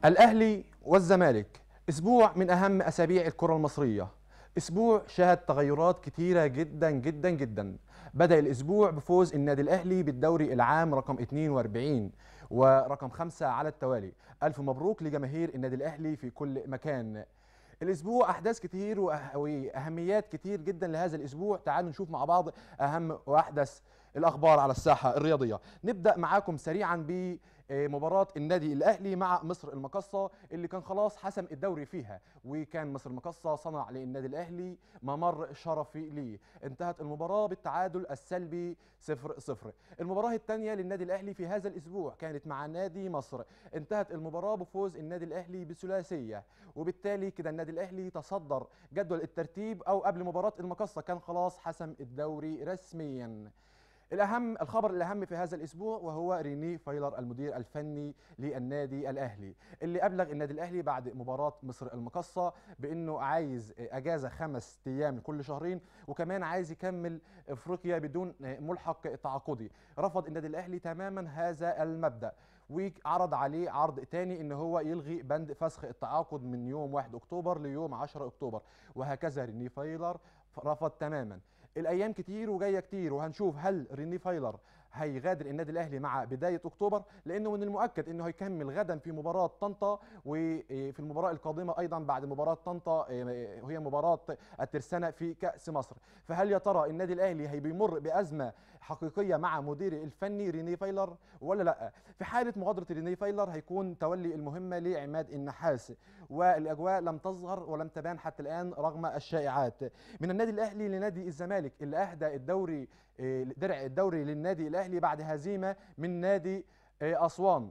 الأهلي والزمالك أسبوع من أهم أسابيع الكرة المصرية أسبوع شهد تغيرات كتيرة جدا جدا جدا بدأ الأسبوع بفوز النادي الأهلي بالدوري العام رقم 42 ورقم خمسة على التوالي ألف مبروك لجماهير النادي الأهلي في كل مكان الأسبوع أحداث كتير وأه- وأهميات كتير جدا لهذا الأسبوع تعالوا نشوف مع بعض أهم وأحدث الأخبار على الساحة الرياضية نبدأ معاكم سريعا ب آه، مباراة النادي الأهلي مع مصر المقصة اللي كان خلاص حسم الدوري فيها وكان مصر المقصة صنع للنادي الأهلي ممر شرفي ليه انتهت المباراة بالتعادل السلبي 0 0 المباراة الثانية للنادي الأهلي في هذا الأسبوع كانت مع نادي مصر انتهت المباراة بفوز النادي الأهلي بثلاثية وبالتالي كده النادي الأهلي تصدر جدول الترتيب أو قبل مباراة المقصة كان خلاص حسم الدوري رسمياً الأهم الخبر الأهم في هذا الأسبوع وهو ريني فايلر المدير الفني للنادي الأهلي اللي أبلغ النادي الأهلي بعد مباراة مصر المقصة بأنه عايز أجازة خمس أيام كل شهرين وكمان عايز يكمل أفريقيا بدون ملحق تعاقدي رفض النادي الأهلي تماما هذا المبدأ وعرض عليه عرض تاني ان هو يلغي بند فسخ التعاقد من يوم 1 اكتوبر ليوم 10 اكتوبر وهكذا ريني فايلر رفض تماما الايام كتير وجايه كتير وهنشوف هل ريني فايلر هيغادر النادي الاهلي مع بدايه اكتوبر لانه من المؤكد انه هيكمل غدا في مباراه طنطا وفي المباراه القادمه ايضا بعد مباراه طنطا وهي مباراه الترسانه في كاس مصر فهل يا ترى النادي الاهلي هيمر بازمه حقيقيه مع مديره الفني ريني فايلر ولا لا في حاله مغادره ريني فايلر هيكون تولي المهمه لعماد النحاس والاجواء لم تظهر ولم تبان حتى الان رغم الشائعات من النادي الاهلي لنادي الزمالك اللي اهدى الدوري آه، درع الدوري للنادي الاهلي بعد هزيمه من نادي آه، اسوان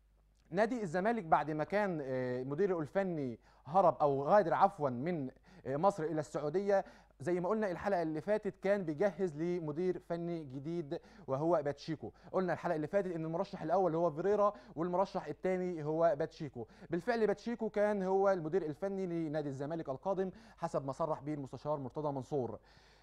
نادي الزمالك بعد ما كان آه، مديره الفني هرب او غادر عفوا من آه، مصر الى السعوديه زي ما قلنا الحلقه اللي فاتت كان بيجهز لمدير فني جديد وهو باتشيكو قلنا الحلقه اللي فاتت ان المرشح الاول هو فيريرا والمرشح الثاني هو باتشيكو بالفعل باتشيكو كان هو المدير الفني لنادي الزمالك القادم حسب ما صرح به المستشار مرتضى منصور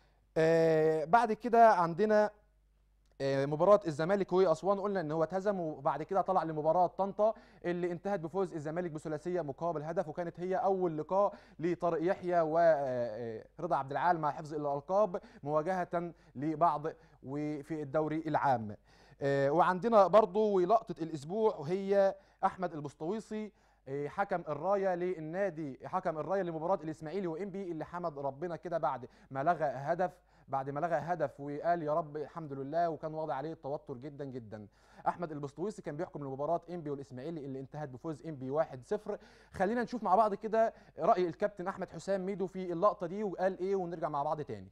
آه بعد كده عندنا آه، مباراة الزمالك واسوان قلنا ان هو اتهزم وبعد كده طلع لمباراة طنطا اللي انتهت بفوز الزمالك بثلاثية مقابل هدف وكانت هي اول لقاء لطارق يحيى ورضا عبد العال مع حفظ الالقاب مواجهة لبعض وفي الدوري العام آه، وعندنا برضو لقطة الاسبوع وهي احمد البسطويسي آه، حكم الرايه للنادي حكم الرايه لمباراه الاسماعيلي وانبي اللي حمد ربنا كده بعد ما لغى هدف بعد ما لغى هدف وقال يا رب الحمد لله وكان واضح عليه التوتر جدا جدا احمد البسطويسي كان بيحكم لمباراه انبي والاسماعيلي اللي انتهت بفوز انبي 1-0 خلينا نشوف مع بعض كده راي الكابتن احمد حسام ميدو في اللقطه دي وقال ايه ونرجع مع بعض تاني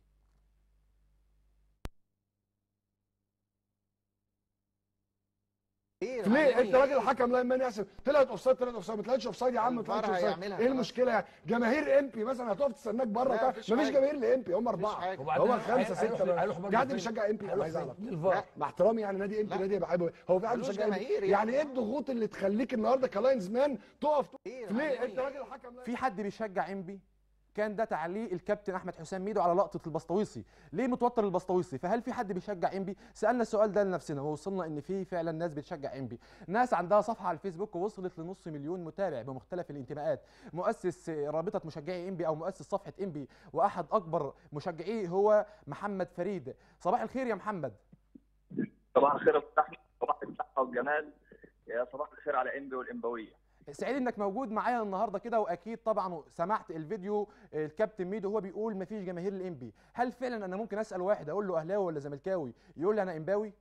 ايه ليه انت راجل حكم لا يمانع يحسب طلعت اوفسايد طلعت اوفسايد ما طلعتش اوفسايد يا عم ما الفار طلعتش اوفسايد هيعملها ايه خلاص. المشكله يعني جماهير امبي مثلا هتقف تستناك بره لا، وبتاع مفيش مفيش حاجة. جماهير لامبي هم اربعه حاجة. هم خمسه هيروح- سته هيروح برضه قاعد فين؟ بيشجع امبي انا هيروح عايز اعرف فين؟ للفار مع احترامي يعني نادي امبي لا. نادي بحبه هو في حد ملوش بيشجع جماهير امبي يعني. يعني ايه الضغوط اللي تخليك النهارده كلاينز مان تقف إيه ليه يعني انت إيه؟ راجل حكم لا في حد بيشجع انبي كان ده تعليق الكابتن احمد حسام ميدو على لقطه البسطويسي ليه متوتر البسطويسي فهل في حد بيشجع انبي سالنا السؤال ده لنفسنا ووصلنا ان في فعلا ناس بتشجع انبي ناس عندها صفحه على الفيسبوك وصلت لنص مليون متابع بمختلف الانتماءات مؤسس رابطه مشجعي انبي او مؤسس صفحه انبي واحد اكبر مشجعيه هو محمد فريد صباح الخير يا محمد صباح الخير يا أستاذ احمد صباح الصحه والجمال يا صباح الخير على انبي والانبويه سعيد انك موجود معايا النهارده كده واكيد طبعا سمعت الفيديو الكابتن ميدو هو بيقول مفيش جماهير الانبي هل فعلا انا ممكن اسال واحد اقول له اهلاوي ولا زملكاوي يقول لي انا انباوي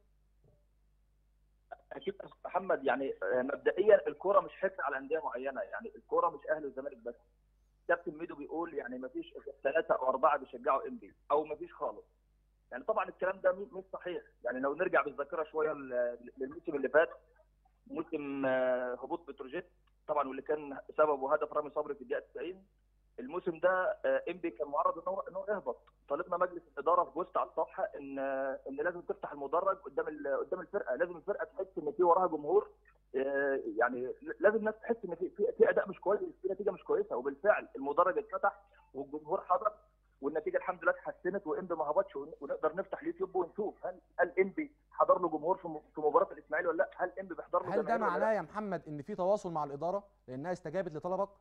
اكيد يا أستاذ محمد يعني آه، مبدئيا الكوره مش حكر على انديه معينه يعني الكوره مش اهلي والزمالك بس كابتن ميدو بيقول يعني ما فيش ثلاثه او اربعه بيشجعوا انبي او ما فيش خالص يعني طبعا الكلام ده مش صحيح يعني لو نرجع بالذاكره شويه ل- للموسم اللي فات موسم آه، هبوط بتروجيت طبعا واللي كان سببه هدف رامي صبري في الدقيقه 90 الموسم ده آه، انبي كان معرض ان هو ان هو يهبط طالبنا مجلس الاداره في بوست على الصفحه ان آه، ان لازم تفتح المدرج قدام ال- قدام الفرقه لازم الفرقه تحس ان في وراها جمهور آه، يعني لازم الناس تحس ان في في, في اداء مش كويس في نتيجه مش كويسه وبالفعل المدرج اتفتح والجمهور حضر والنتيجه الحمد لله اتحسنت وانبي ما هبطش ون- ونقدر نفتح اليوتيوب ونشوف هل هل انبي حضر له جمهور في م- في مباراه الاسماعيلي ولا لا هل انبي بيحضر له هل ده جماهير ولا لا؟ معناه يا محمد ان في تواصل مع الاداره لانها استجابت لطلبك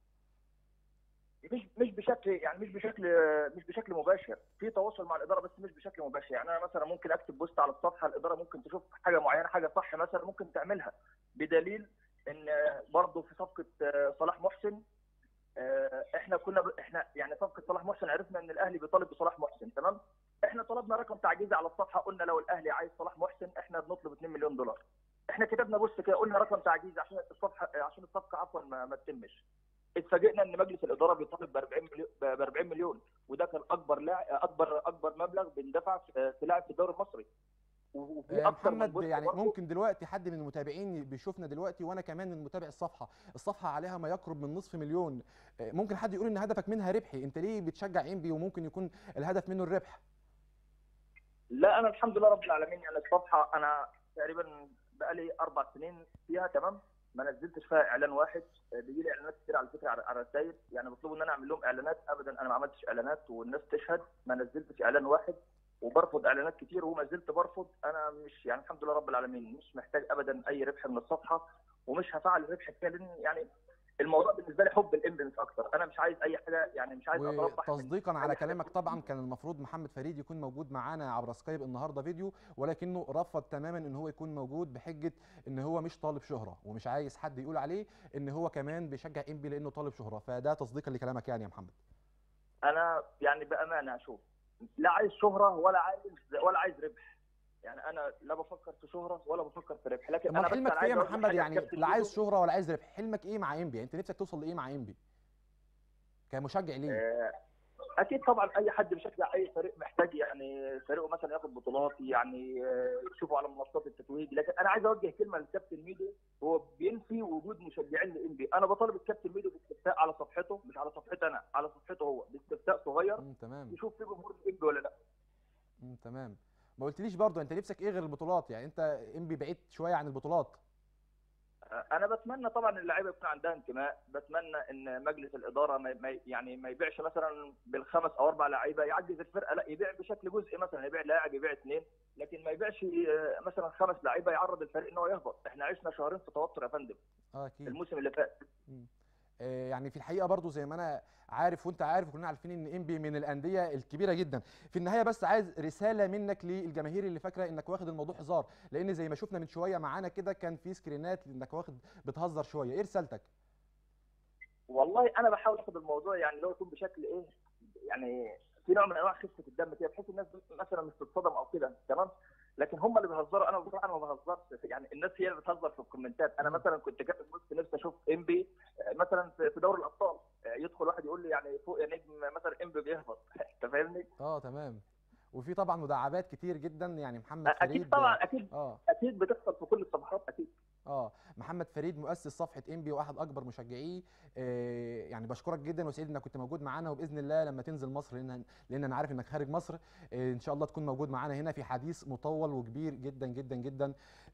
مش مش بشكل يعني مش بشكل مش بشكل مباشر في تواصل مع الاداره بس مش بشكل مباشر يعني انا مثلا ممكن اكتب بوست على الصفحه الاداره ممكن تشوف حاجه معينه حاجه صح مثلا ممكن تعملها بدليل ان برضه في صفقه صلاح محسن آه، احنا كنا ب... احنا يعني صفقه صلاح محسن عرفنا ان الاهلي بيطالب بصلاح محسن تمام احنا طلبنا رقم تعجيزي على الصفحه قلنا لو الاهلي عايز صلاح محسن احنا بنطلب 2 مليون دولار احنا كتبنا بوست كده قلنا رقم تعجيزي عشان الصفحه عشان الصفقه عفوا ما, ما تتمش اتفاجئنا ان مجلس الاداره بيطالب ب 40 مليون ب 40 مليون وده كان اكبر لاعب اكبر اكبر مبلغ بندفع في في لاعب في الدوري المصري وفي آه، اكتر من محمد بوست يعني برضه. ممكن دلوقتي حد من المتابعين بيشوفنا دلوقتي وانا كمان من متابع الصفحه الصفحه عليها ما يقرب من نصف مليون آه، ممكن حد يقول ان هدفك منها ربحي انت ليه بتشجع انبي وممكن يكون الهدف منه الربح لا انا الحمد لله رب العالمين يعني الصفحه انا تقريبا بقالي اربع سنين فيها تمام ما نزلتش فيها اعلان واحد بيجي لي اعلانات كتير على فكره على على الرسائل يعني بيطلبوا ان انا اعمل لهم اعلانات ابدا انا ما عملتش اعلانات والناس تشهد ما نزلتش اعلان واحد وبرفض اعلانات كتير وما زلت برفض انا مش يعني الحمد لله رب العالمين مش محتاج ابدا اي ربح من الصفحه ومش هفعل الربح كتير لان يعني الموضوع بالنسبه لي حب الامب مش اكتر انا مش عايز اي حاجه يعني مش عايز اتربح من وتصديقا أي على حاجة. كلامك طبعا كان المفروض محمد فريد يكون موجود معانا عبر سكايب النهارده فيديو ولكنه رفض تماما ان هو يكون موجود بحجه ان هو مش طالب شهره ومش عايز حد يقول عليه ان هو كمان بيشجع انبي لانه طالب شهره فده تصديقا لكلامك يعني يا محمد انا يعني بامانه اشوف لا عايز شهره ولا عايز ولا عايز ربح يعني انا لا بفكر في شهره ولا بفكر في ربح لكن امال انا بس حلمك أنا في ايه عايز يا أقول محمد حاجة يعني لكابتن لا عايز ميدو. شهره ولا عايز ربح حلمك ايه مع انبي يعني انت نفسك توصل لايه مع انبي كمشجع ليه آه، اكيد طبعا اي حد بيشجع اي فريق محتاج يعني فريقه مثلا ياخد بطولات يعني آه، يشوفه على منصات التتويج لكن انا عايز اوجه كلمه للكابتن ميدو هو بينفي وجود مشجعين لانبي انا بطالب الكابتن ميدو باستفتاء على صفحته مش على صفحتي انا على صفحته هو باستفتاء صغير مم تمام يشوف في جمهور انبي ولا لا مم تمام ما قلتليش برضو انت نفسك ايه غير البطولات يعني انت انبي بعيد شويه عن البطولات انا بتمنى طبعا اللعيبه يكون عندها انتماء بتمنى ان مجلس الاداره ما ما- يعني ما يبيعش مثلا بالخمس او اربع لعيبه يعجز الفرقه لا يبيع بشكل جزئي مثلا يبيع لاعب يبيع اثنين لكن ما يبيعش آه، مثلا خمس لعيبه يعرض الفريق ان هو يهبط احنا عشنا شهرين في توتر يا فندم اه اكيد الموسم اللي فات آه، يعني في الحقيقه برضو زي ما انا عارف وانت عارف وكلنا عارفين ان انبي من الانديه الكبيره جدا في النهايه بس عايز رساله منك للجماهير اللي فاكره انك واخد الموضوع هزار لان زي ما شفنا من شويه معانا كده كان في سكرينات انك واخد بتهزر شويه ايه رسالتك والله انا بحاول اخد الموضوع يعني لو يكون بشكل ايه يعني في نوع من انواع خفه الدم كده بحيث الناس مثلا مش تتصدم او كده تمام لكن هم اللي بيهزروا انا بصراحه ما بهزرش يعني الناس هي اللي بتهزر في الكومنتات انا مثلا كنت كاتب بوست نفسي اشوف ام بي مثلا في في دوري الابطال آه، يدخل واحد يقول لي يعني فوق يا نجم مثلا ام بي بيهبط انت فاهمني؟ اه تمام وفي طبعا مداعبات كتير جدا يعني محمد فريد اكيد طبعا اكيد اه اكيد بتحصل في كل الصفحات اكيد اه محمد فريد مؤسس صفحه انبي واحد اكبر مشجعيه آه يعني بشكرك جدا وسعيد انك كنت موجود معانا وباذن الله لما تنزل مصر لان لان انا عارف انك خارج مصر آه ان شاء الله تكون موجود معانا هنا في حديث مطول وكبير جدا جدا جدا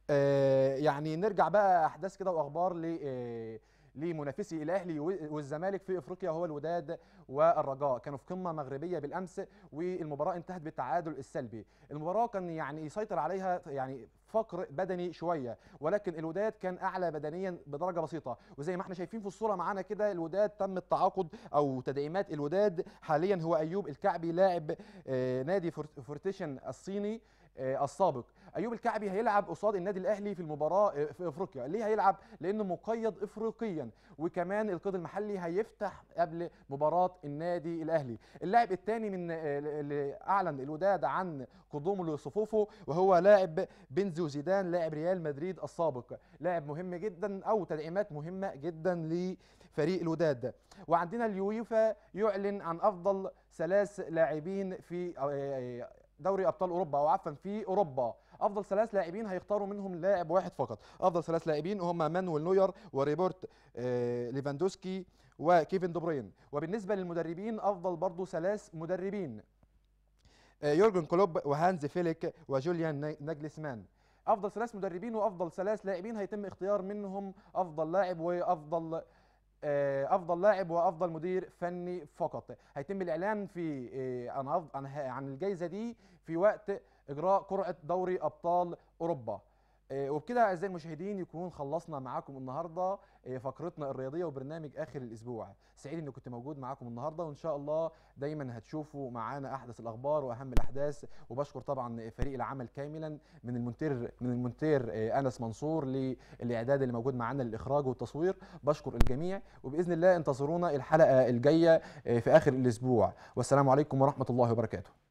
آه يعني نرجع بقى احداث كده واخبار ل آه لمنافسي الاهلي والزمالك في افريقيا هو الوداد والرجاء كانوا في قمه مغربيه بالامس والمباراه انتهت بالتعادل السلبي المباراه كان يعني يسيطر عليها يعني فقر بدني شويه ولكن الوداد كان اعلى بدنيا بدرجه بسيطه وزي ما احنا شايفين في الصوره معانا كده الوداد تم التعاقد او تدعيمات الوداد حاليا هو ايوب الكعبي لاعب آه، نادي فورت- فورتيشن الصيني آه، السابق ايوب الكعبي هيلعب قصاد النادي الاهلي في المباراه آه، في افريقيا ليه هيلعب لانه مقيد افريقيا وكمان القيد المحلي هيفتح قبل مباراه النادي الاهلي اللاعب الثاني من آه، اللي اعلن الوداد عن قدومه لصفوفه وهو لاعب بنزو زيدان لاعب ريال مدريد السابق لاعب مهم جدا او تدعيمات مهمه جدا لفريق الوداد وعندنا اليويفا يعلن عن افضل ثلاث لاعبين في آه، دوري ابطال اوروبا او عفوا في اوروبا افضل ثلاث لاعبين هيختاروا منهم لاعب واحد فقط افضل ثلاث لاعبين هم مانويل نوير وريبورت آه، ليفاندوسكي وكيفن دي بروين وبالنسبه للمدربين افضل برضو ثلاث مدربين آه، يورجن كلوب وهانز فيليك وجوليان نا- ناجلسمان افضل ثلاث مدربين وافضل ثلاث لاعبين هيتم اختيار منهم افضل لاعب وافضل آه، افضل لاعب وافضل مدير فني فقط هيتم الاعلان في آه، عن أف- عن ه- عن الجائزه دي في وقت اجراء قرعه دوري ابطال اوروبا آه، وبكده اعزائي المشاهدين يكون خلصنا معاكم النهارده آه، فقرتنا الرياضيه وبرنامج اخر الاسبوع سعيد اني كنت موجود معاكم النهارده وان شاء الله دايما هتشوفوا معانا احدث الاخبار واهم الاحداث وبشكر طبعا فريق العمل كاملا من المونتير من المونتير آه، انس منصور للاعداد اللي موجود معانا للاخراج والتصوير بشكر الجميع وباذن الله انتظرونا الحلقه الجايه آه، في اخر الاسبوع والسلام عليكم ورحمه الله وبركاته